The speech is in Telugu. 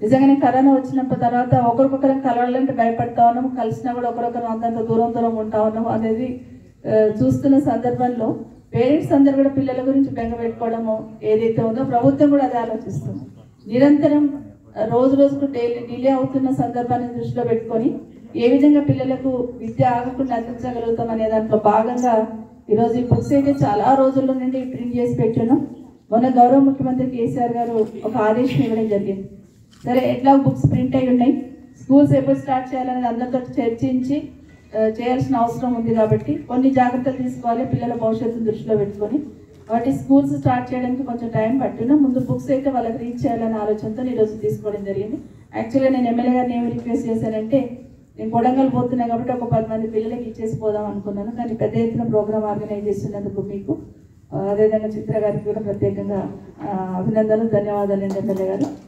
నిజంగానే కరోనా వచ్చినప్పుడు తర్వాత ఒకరికొకరం కలవాలంటే భయపడతా ఉన్నాము కలిసినా కూడా ఒకరొకరు అంతంత దూరం దూరం ఉంటా ఉన్నాము అనేది ఆ, చూస్తున్న సందర్భంలో పేరెంట్స్ అందరు కూడా పిల్లల గురించి బెంగ పెట్టుకోవడము ఏదైతే ఉందో ప్రభుత్వం కూడా అదే ఆలోచిస్తుంది నిరంతరం ఆ, రోజు రోజుకు డైలీ డిలే అవుతున్న సందర్భాన్ని దృష్టిలో పెట్టుకొని ఏ విధంగా పిల్లలకు విద్య ఆగకుండా అందించగలుగుతాం అనే దాంట్లో భాగంగా ఈరోజు ఈ బుక్స్ అయితే చాలా రోజుల నుండి ప్రింట్ చేసి పెట్టున్నాం మొన్న గౌరవ ముఖ్యమంత్రి కేసీఆర్ గారు ఒక ఆదేశం ఇవ్వడం జరిగింది సరే ఎట్లా బుక్స్ ప్రింట్ అయి ఉన్నాయి స్కూల్స్ ఎప్పుడు స్టార్ట్ చేయాలనేది అందరితో చర్చించి ఆ, చేయాల్సిన అవసరం ఉంది కాబట్టి కొన్ని జాగ్రత్తలు తీసుకోవాలి పిల్లల భవిష్యత్తు దృష్టిలో పెట్టుకొని కాబట్టి స్కూల్స్ స్టార్ట్ చేయడానికి కొంచెం టైం పట్టినా ముందు బుక్స్ అయితే వాళ్ళకి రీచ్ చేయాలనే ఆలోచనతో ఈరోజు తీసుకోవడం జరిగింది యాక్చువల్గా నేను ఎమ్మెల్యే గారిని ఏమి రిక్వెస్ట్ చేశానంటే నేను కొడంగల్ పోతున్నా కాబట్టి ఒక పది మంది పిల్లలకి ఇచ్చేసి పోదాం అనుకున్నాను కానీ పెద్ద ఎత్తున ప్రోగ్రామ్ ఆర్గనైజ్ చేస్తున్నందుకు మీకు ఆ, అదేవిధంగా చిత్ర గారికి కూడా ప్రత్యేకంగా ఆ, అభినందనలు ధన్యవాదాలు అండి ఎమ్మెల్యే గారు